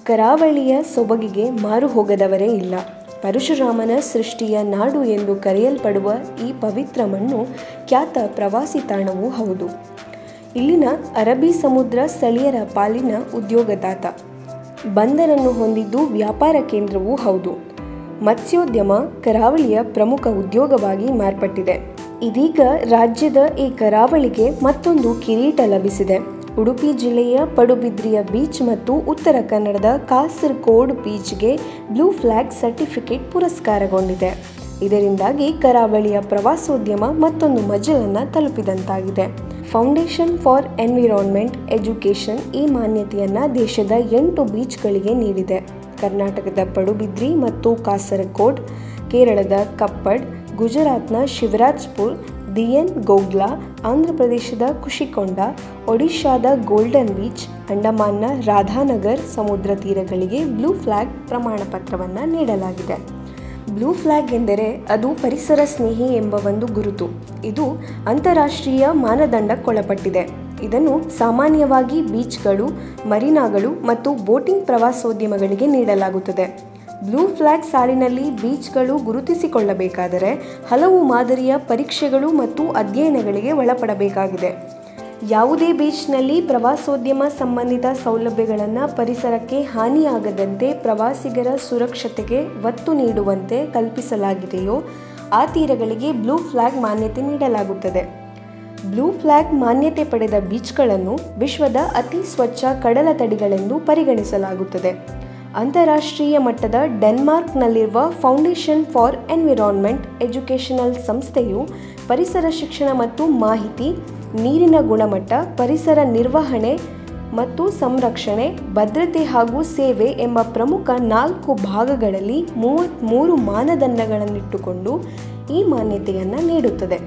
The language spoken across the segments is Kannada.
ಕರಾವಳಿಯ ಸೊಬಗಿಗೆ ಮಾರು ಹೋಗದವರೇ ಇಲ್ಲ ಪರಶುರಾಮನ ಸೃಷ್ಟಿಯ ನಾಡು ಎಂದು ಕರೆಯಲ್ಪಡುವ ಈ ಪವಿತ್ರ ಮಣ್ಣು ಖ್ಯಾತ ಪ್ರವಾಸಿ ತಾಣವೂ ಹೌದು ಇಲ್ಲಿನ ಅರಬ್ಬಿ ಸಮುದ್ರ ಸ್ಥಳೀಯರ ಪಾಲಿನ ಉದ್ಯೋಗದಾತ ಬಂದರನ್ನು ಹೊಂದಿದ್ದು ವ್ಯಾಪಾರ ಕೇಂದ್ರವೂ ಹೌದು ಮತ್ಸ್ಯೋದ್ಯಮ ಕರಾವಳಿಯ ಪ್ರಮುಖ ಉದ್ಯೋಗವಾಗಿ ಮಾರ್ಪಟ್ಟಿದೆ ಇದೀಗ ರಾಜ್ಯದ ಈ ಕರಾವಳಿಗೆ ಮತ್ತೊಂದು ಕಿರೀಟ ಲಭಿಸಿದೆ ಉಡುಪಿ ಜಿಲ್ಲೆಯ ಪಡುಬಿದ್ರಿಯ ಬೀಚ್ ಮತ್ತು ಉತ್ತರ ಕನ್ನಡದ ಕಾಸರಗೋಡ್ ಬೀಚ್ಗೆ ಬ್ಲೂ ಫ್ಲ್ಯಾಗ್ ಸರ್ಟಿಫಿಕೇಟ್ ಪುರಸ್ಕಾರಗೊಂಡಿದೆ ಇದರಿಂದಾಗಿ ಕರಾವಳಿಯ ಪ್ರವಾಸೋದ್ಯಮ ಮತ್ತೊಂದು ಮಜಲನ್ನು ತಲುಪಿದಂತಾಗಿದೆ ಫೌಂಡೇಶನ್ ಫಾರ್ ಎನ್ವಿರಾನ್ಮೆಂಟ್ ಎಜುಕೇಷನ್ ಈ ಮಾನ್ಯತೆಯನ್ನು ದೇಶದ ಎಂಟು ಬೀಚ್ಗಳಿಗೆ ನೀಡಿದೆ ಕರ್ನಾಟಕದ ಪಡುಬಿದ್ರಿ ಮತ್ತು ಕಾಸರಗೋಡ್ ಕೇರಳದ ಕಪ್ಪಡ್ ಗುಜರಾತ್ನ ಶಿವರಾಜ್ಪುರ್ ದಿಯನ್ ಗೋಗ್ಲಾ ಆಂಧ್ರ ಪ್ರದೇಶದ ಕುಶಿಕೊಂಡ ಒಡಿಶಾದ ಗೋಲ್ಡನ್ ಬೀಚ್ ಅಂಡಮಾನ್ನ ರಾಧಾನಗರ್ ಸಮುದ್ರ ತೀರಗಳಿಗೆ ಬ್ಲೂ ಫ್ಲ್ಯಾಗ್ ಪ್ರಮಾಣ ಪತ್ರವನ್ನು ನೀಡಲಾಗಿದೆ ಬ್ಲೂ ಫ್ಲ್ಯಾಗ್ ಎಂದರೆ ಅದು ಪರಿಸರ ಸ್ನೇಹಿ ಎಂಬ ಒಂದು ಗುರುತು ಇದು ಅಂತಾರಾಷ್ಟ್ರೀಯ ಮಾನದಂಡಕ್ಕೊಳಪಟ್ಟಿದೆ ಇದನ್ನು ಸಾಮಾನ್ಯವಾಗಿ ಬೀಚ್ಗಳು ಮರಿನಾಗಳು ಮತ್ತು ಬೋಟಿಂಗ್ ಪ್ರವಾಸೋದ್ಯಮಗಳಿಗೆ ನೀಡಲಾಗುತ್ತದೆ ಬ್ಲೂ ಫ್ಲ್ಯಾಗ್ ಸಾಲಿನಲ್ಲಿ ಬೀಚ್ಗಳು ಗುರುತಿಸಿಕೊಳ್ಳಬೇಕಾದರೆ ಹಲವು ಮಾದರಿಯ ಪರೀಕ್ಷೆಗಳು ಮತ್ತು ಅಧ್ಯಯನಗಳಿಗೆ ಒಳಪಡಬೇಕಾಗಿದೆ ಯಾವುದೇ ಬೀಚ್ನಲ್ಲಿ ಪ್ರವಾಸೋದ್ಯಮ ಸಂಬಂಧಿತ ಸೌಲಭ್ಯಗಳನ್ನು ಪರಿಸರಕ್ಕೆ ಹಾನಿಯಾಗದಂತೆ ಪ್ರವಾಸಿಗರ ಸುರಕ್ಷತೆಗೆ ಒತ್ತು ನೀಡುವಂತೆ ಕಲ್ಪಿಸಲಾಗಿದೆಯೋ ಆ ತೀರಗಳಿಗೆ ಬ್ಲೂ ಫ್ಲ್ಯಾಗ್ ಮಾನ್ಯತೆ ನೀಡಲಾಗುತ್ತದೆ ಬ್ಲೂ ಫ್ಲ್ಯಾಗ್ ಮಾನ್ಯತೆ ಪಡೆದ ಬೀಚ್ಗಳನ್ನು ವಿಶ್ವದ ಅತಿ ಸ್ವಚ್ಛ ಕಡಲ ತಡಿಗಳೆಂದು ಪರಿಗಣಿಸಲಾಗುತ್ತದೆ ಅಂತಾರಾಷ್ಟ್ರೀಯ ಮಟ್ಟದ ಡೆನ್ಮಾರ್ಕ್ನಲ್ಲಿರುವ ಫೌಂಡೇಶನ್ ಫಾರ್ ಎನ್ವಿರಾನ್ಮೆಂಟ್ ಎಜುಕೇಷನಲ್ ಸಂಸ್ಥೆಯು ಪರಿಸರ ಶಿಕ್ಷಣ ಮತ್ತು ಮಾಹಿತಿ ನೀರಿನ ಗುಣಮಟ್ಟ ಪರಿಸರ ನಿರ್ವಹಣೆ ಮತ್ತು ಸಂರಕ್ಷಣೆ ಭದ್ರತೆ ಹಾಗೂ ಸೇವೆ ಎಂಬ ಪ್ರಮುಖ ನಾಲ್ಕು ಭಾಗಗಳಲ್ಲಿ ಮೂವತ್ತ್ಮೂರು ಮಾನದಂಡಗಳನ್ನಿಟ್ಟುಕೊಂಡು ಈ ಮಾನ್ಯತೆಯನ್ನು ನೀಡುತ್ತದೆ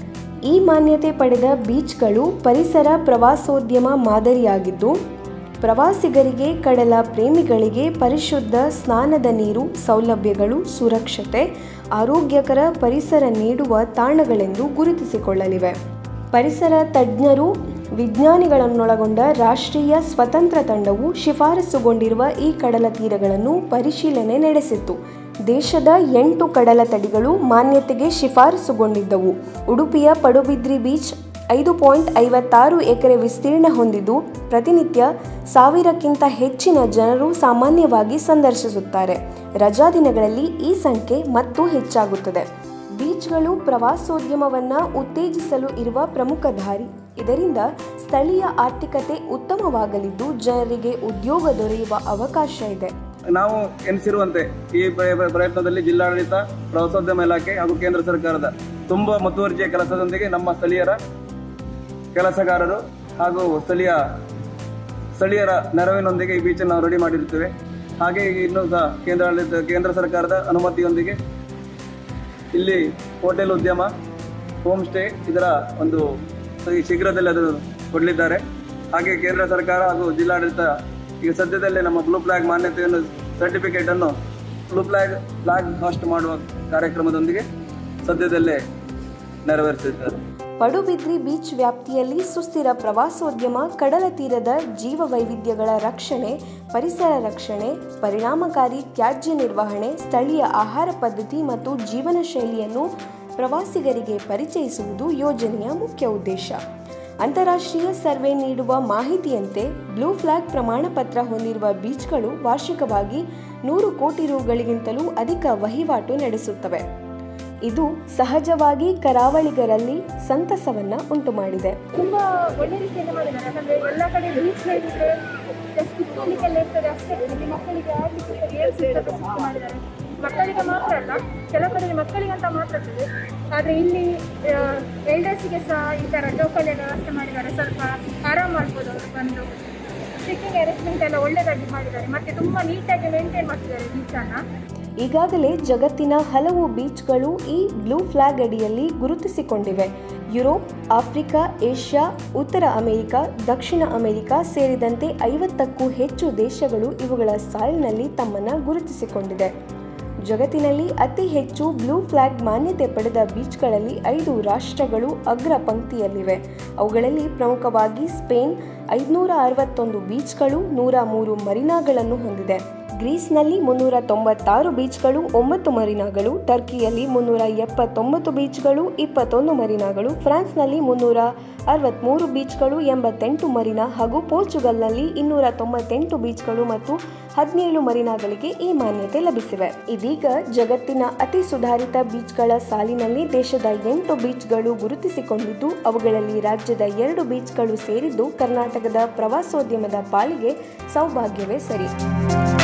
ಈ ಮಾನ್ಯತೆ ಪಡೆದ ಬೀಚ್ಗಳು ಪರಿಸರ ಪ್ರವಾಸೋದ್ಯಮ ಮಾದರಿಯಾಗಿದ್ದು ಪ್ರವಾಸಿಗರಿಗೆ ಕಡಲ ಪ್ರೇಮಿಗಳಿಗೆ ಪರಿಶುದ್ಧ ಸ್ನಾನದ ನೀರು ಸೌಲಭ್ಯಗಳು ಸುರಕ್ಷತೆ ಆರೋಗ್ಯಕರ ಪರಿಸರ ನೀಡುವ ತಾಣಗಳೆಂದು ಗುರುತಿಸಿಕೊಳ್ಳಲಿವೆ ಪರಿಸರ ತಜ್ಞರು ವಿಜ್ಞಾನಿಗಳನ್ನೊಳಗೊಂಡ ರಾಷ್ಟ್ರೀಯ ಸ್ವತಂತ್ರ ತಂಡವು ಶಿಫಾರಸುಗೊಂಡಿರುವ ಈ ಕಡಲ ತೀರಗಳನ್ನು ಪರಿಶೀಲನೆ ನಡೆಸಿತ್ತು ದೇಶದ ಎಂಟು ಕಡಲ ತಡಿಗಳು ಮಾನ್ಯತೆಗೆ ಶಿಫಾರಸುಗೊಂಡಿದ್ದವು ಉಡುಪಿಯ ಪಡುಬಿದ್ರಿ ಬೀಚ್ ಐದು ಪಾಯಿಂಟ್ ಐವತ್ತಾರು ಎಕರೆ ವಿಸ್ತೀರ್ಣ ಹೊಂದಿದ್ದು ಪ್ರತಿನಿತ್ಯ ಸಾವಿರಕ್ಕಿಂತ ಹೆಚ್ಚಿನ ಜನರು ಸಾಮಾನ್ಯವಾಗಿ ಸಂದರ್ಶಿಸುತ್ತಾರೆ ರಜಾ ದಿನಗಳಲ್ಲಿ ಈ ಸಂಖ್ಯೆ ಮತ್ತೂ ಹೆಚ್ಚಾಗುತ್ತದೆ ಬೀಚ್ಗಳು ಪ್ರವಾಸೋದ್ಯಮವನ್ನು ಉತ್ತೇಜಿಸಲು ಇರುವ ಪ್ರಮುಖ ದಾರಿ ಇದರಿಂದ ಸ್ಥಳೀಯ ಆರ್ಥಿಕತೆ ಉತ್ತಮವಾಗಲಿದ್ದು ಜನರಿಗೆ ಉದ್ಯೋಗ ದೊರೆಯುವ ಅವಕಾಶ ಇದೆ ನಾವು ಎನಿಸಿರುವಂತೆ ಈ ಪ್ರ- ಪ್ರಯತ್ನದಲ್ಲಿ ಜಿಲ್ಲಾಡಳಿತ ಪ್ರವಾಸೋದ್ಯಮ ಇಲಾಖೆ ಹಾಗೂ ಕೇಂದ್ರ ಸರ್ಕಾರದ ತುಂಬಾ ಮುತುವರ್ಜಿಯ ಕೆಲಸದೊಂದಿಗೆ ನಮ್ಮ ಸ್ಥಳೀಯರ ಕೆಲಸಗಾರರು ಹಾಗೂ ಸ್ಥಳೀಯ ಸ್ಥಳೀಯರ ನೆರವಿನೊಂದಿಗೆ ಈ ಬೀಚನ್ನು ನಾವು ರೆಡಿ ಮಾಡಿರುತ್ತೇವೆ ಹಾಗೆ ಇನ್ನೂ ಸಹ ಕೇಂದ್ರ ಆಡಳಿತ ಕೇಂದ್ರ ಸರ್ಕಾರದ ಅನುಮತಿಯೊಂದಿಗೆ ಇಲ್ಲಿ ಹೋಟೆಲ್ ಉದ್ಯಮ ಹೋಮ್ ಸ್ಟೇ ಇದರ ಒಂದು ಈ ಶೀಘ್ರದಲ್ಲಿ ಅದು ಕೊಡಲಿದ್ದಾರೆ ಹಾಗೆ ಕೇಂದ್ರ ಸರ್ಕಾರ ಹಾಗೂ ಜಿಲ್ಲಾಡಳಿತ ಈಗ ಸದ್ಯದಲ್ಲೇ ನಮ್ಮ ಬ್ಲೂ ಫ್ಲಾಗ್ ಮಾನ್ಯತೆಯನ್ನು ಸರ್ಟಿಫಿಕೇಟ್ ಅನ್ನು ಬ್ಲೂ ಫ್ಲಾಗ್ ಫ್ಲಾಗ್ ಹಾಸ್ಟ್ ಮಾಡುವ ಕಾರ್ಯಕ್ರಮದೊಂದಿಗೆ ಸದ್ಯದಲ್ಲೇ ನೆರವೇರಿಸಿದ್ದಾರೆ ಪಡುಬಿದ್ರಿ ಬೀಚ್ ವ್ಯಾಪ್ತಿಯಲ್ಲಿ ಸುಸ್ಥಿರ ಪ್ರವಾಸೋದ್ಯಮ ಕಡಲ ತೀರದ ಜೀವ ವೈವಿಧ್ಯಗಳ ರಕ್ಷಣೆ ಪರಿಸರ ರಕ್ಷಣೆ ಪರಿಣಾಮಕಾರಿ ತ್ಯಾಜ್ಯ ನಿರ್ವಹಣೆ ಸ್ಥಳೀಯ ಆಹಾರ ಪದ್ಧತಿ ಮತ್ತು ಜೀವನ ಶೈಲಿಯನ್ನು ಪ್ರವಾಸಿಗರಿಗೆ ಪರಿಚಯಿಸುವುದು ಯೋಜನೆಯ ಮುಖ್ಯ ಉದ್ದೇಶ ಅಂತಾರಾಷ್ಟ್ರೀಯ ಸರ್ವೆ ನೀಡುವ ಮಾಹಿತಿಯಂತೆ ಬ್ಲೂ ಫ್ಲಾಗ್ ಪ್ರಮಾಣ ಪತ್ರ ಹೊಂದಿರುವ ಬೀಚ್ಗಳು ವಾರ್ಷಿಕವಾಗಿ ನೂರು ಕೋಟಿ ರುಗಳಿಗಿಂತಲೂ ಅಧಿಕ ವಹಿವಾಟು ನಡೆಸುತ್ತವೆ ಇದು ಸಹಜವಾಗಿ ಕರಾವಳಿಗರಲ್ಲಿ ಸಂತಸವನ್ನ ಉಂಟುಮಾಡಿದೆ ತುಂಬಾ ಒಳ್ಳೆ ರೀತಿಯಿಂದ ಮಾಡಿದ್ದಾರೆ ಯಾಕಂದ್ರೆ ಎಲ್ಲ ಕಡೆ ಬೀಚ್ ಹೇಳಿದ್ರೆ ಜಸ್ಟ್ ಕುತ್ಕೊಳ್ಳಿಕ್ಕೆಲ್ಲ ಇರ್ತದೆ ಅಷ್ಟೇ ಇಲ್ಲಿ ಮಕ್ಕಳಿಗೆ ಆಡ್ಲಿಕ್ಕೆ ಗೇಮ್ಸ್ ಇರ್ತದೆ ಸಿಕ್ಕು ಮಾಡಿದ್ದಾರೆ ಮಕ್ಕಳಿಗೆ ಮಾತ್ರ ಅಲ್ಲ ಕೆಲವು ಕಡೆ ಮಕ್ಕಳಿಗಂತ ಮಾತ್ರ ಇರ್ತದೆ ಆದ್ರೆ ಇಲ್ಲಿ ಎಲ್ಡರ್ಸಿಗೆ ಸಹ ಈ ತರ ಜೋಕಾಲಿಯ ವ್ಯವಸ್ಥೆ ಮಾಡಿದ್ದಾರೆ ಸ್ವಲ್ಪ ಆರಾಮ್ ಮಾಡ್ಬೋದು ಅವರು ಬಂದು ಸಿಟ್ಟಿಂಗ್ ಅರೇಂಜ್ಮೆಂಟ್ ಎಲ್ಲ ಒಳ್ಳೆದಾಗಿ ಮಾಡಿದ್ದಾರೆ ಮತ್ತೆ ತುಂಬಾ ನೀಟಾಗಿ ಮೇಂಟೈನ್ ಮಾಡ್ತಿದ್ದಾರೆ ಬೀಚನ್ನ ಈಗಾಗಲೇ ಜಗತ್ತಿನ ಹಲವು ಬೀಚ್ಗಳು ಈ ಬ್ಲೂ ಫ್ಲಾಗ್ ಅಡಿಯಲ್ಲಿ ಗುರುತಿಸಿಕೊಂಡಿವೆ ಯುರೋಪ್ ಆಫ್ರಿಕಾ ಏಷ್ಯಾ ಉತ್ತರ ಅಮೆರಿಕ ದಕ್ಷಿಣ ಅಮೆರಿಕ ಸೇರಿದಂತೆ ಐವತ್ತಕ್ಕೂ ಹೆಚ್ಚು ದೇಶಗಳು ಇವುಗಳ ಸಾಲಿನಲ್ಲಿ ತಮ್ಮನ್ನು ಗುರುತಿಸಿಕೊಂಡಿದೆ ಜಗತ್ತಿನಲ್ಲಿ ಅತಿ ಹೆಚ್ಚು ಬ್ಲೂ ಫ್ಲಾಗ್ ಮಾನ್ಯತೆ ಪಡೆದ ಬೀಚ್ಗಳಲ್ಲಿ ಐದು ರಾಷ್ಟ್ರಗಳು ಅಗ್ರ ಪಂಕ್ತಿಯಲ್ಲಿವೆ ಅವುಗಳಲ್ಲಿ ಪ್ರಮುಖವಾಗಿ ಸ್ಪೇನ್ ಐದುನೂರ ಅರವತ್ತೊಂದು ಬೀಚ್ಗಳು ನೂರ ಮೂರು ಮರಿನಾಗಳನ್ನು ಹೊಂದಿದೆ ಗ್ರೀಸ್ನಲ್ಲಿ ಮುನ್ನೂರ ತೊಂಬತ್ತಾರು ಬೀಚ್ಗಳು ಒಂಬತ್ತು ಮರಿನಾಗಳು ಟರ್ಕಿಯಲ್ಲಿ ಮುನ್ನೂರ ಎಪ್ಪತ್ತೊಂಬತ್ತು ಬೀಚ್ಗಳು ಇಪ್ಪತ್ತೊಂದು ಮರಿನಾಗಳು ಫ್ರಾನ್ಸ್ನಲ್ಲಿ ಮುನ್ನೂರ ಅರವತ್ತ್ಮೂರು ಬೀಚ್ಗಳು ಎಂಬತ್ತೆಂಟು ಮರಿನಾ ಹಾಗೂ ಪೋರ್ಚುಗಲ್ನಲ್ಲಿ ಇನ್ನೂರ ತೊಂಬತ್ತೆಂಟು ಬೀಚ್ಗಳು ಮತ್ತು ಹದಿನೇಳು ಮರಿನಾಗಳಿಗೆ ಈ ಮಾನ್ಯತೆ ಲಭಿಸಿವೆ ಇದೀಗ ಜಗತ್ತಿನ ಅತಿ ಸುಧಾರಿತ ಬೀಚ್ಗಳ ಸಾಲಿನಲ್ಲಿ ದೇಶದ ಎಂಟು ಬೀಚ್ಗಳು ಗುರುತಿಸಿಕೊಂಡಿದ್ದು ಅವುಗಳಲ್ಲಿ ರಾಜ್ಯದ ಎರಡು ಬೀಚ್ಗಳು ಸೇರಿದ್ದು ಕರ್ನಾಟಕದ ಪ್ರವಾಸೋದ್ಯಮದ ಪಾಲಿಗೆ ಸೌಭಾಗ್ಯವೇ ಸರಿ